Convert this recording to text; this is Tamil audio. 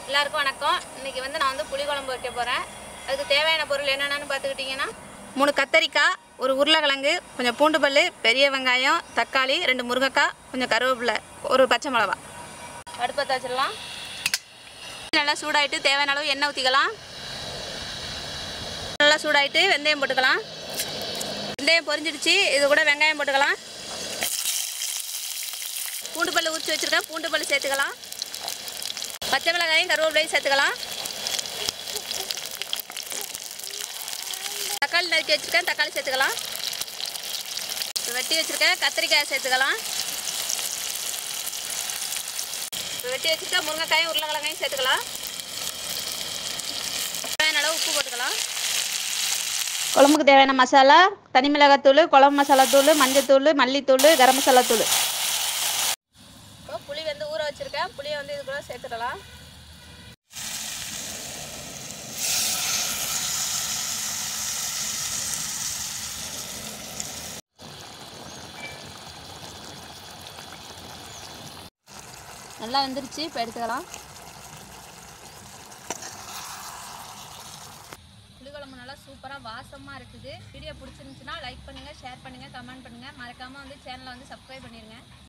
எல்லாருக்கும் வணக்கம் இன்னைக்கு வந்து நான் வந்து புளிக்குழம்பு வைக்க போகிறேன் அதுக்கு தேவையான பொருள் என்னென்னு பார்த்துக்கிட்டிங்கன்னா மூணு கத்தரிக்காய் ஒரு உருளைக்கிழங்கு கொஞ்சம் பூண்டு பல் பெரிய வெங்காயம் தக்காளி ரெண்டு முருங்கைக்காய் கொஞ்சம் கருவேப்பிலை ஒரு பச்சை மிளகா அடுப்பத்தை வச்சிடலாம் நல்லா சூடாயிட்டு தேவையான அளவு எண்ணெய் ஊற்றிக்கலாம் நல்லா சூடாயிட்டு வெந்தயம் போட்டுக்கலாம் வெந்தயம் பொரிஞ்சிடுச்சு இது கூட வெங்காயம் போட்டுக்கலாம் பூண்டு பல் உரிச்சு வச்சுருக்கேன் பூண்டு பல் சேர்த்துக்கலாம் பச்சை மிளகாயும் கருவேப்பிலையும் சேர்த்துக்கலாம் தக்காளி நறுக்கி வச்சுருக்கேன் தக்காளி சேர்த்துக்கலாம் இப்ப வெட்டி வச்சுருக்கேன் கத்திரிக்காய் சேர்த்துக்கலாம் இப்ப வெட்டி வச்சுருக்க முருங்கைக்காயும் உருளைக்கிழங்கையும் சேர்த்துக்கலாம் தேவையான அளவு உப்பு போட்டுக்கலாம் குழம்புக்கு தேவையான மசாலா தனி மிளகாத்தூள் குழம்பு மசாலா தூள் மஞ்சத்தூள் மல்லித்தூள் கரம் மசாலா தூள் இப்போ புளி வந்து ஊற வச்சுருக்கேன் புளியை வந்து இது கூட சேர்த்துடலாம் நல்லா வெந்துருச்சு இப்போ எடுத்துக்கலாம் புளிக்குழம்பு நல்லா சூப்பராக வாசமாக இருக்குது வீடியோ பிடிச்சிருந்துச்சுன்னா லைக் பண்ணுங்கள் ஷேர் பண்ணுங்கள் கமெண்ட் பண்ணுங்கள் மறக்காமல் வந்து சேனலை வந்து சப்ஸ்கிரைப் பண்ணிடுங்க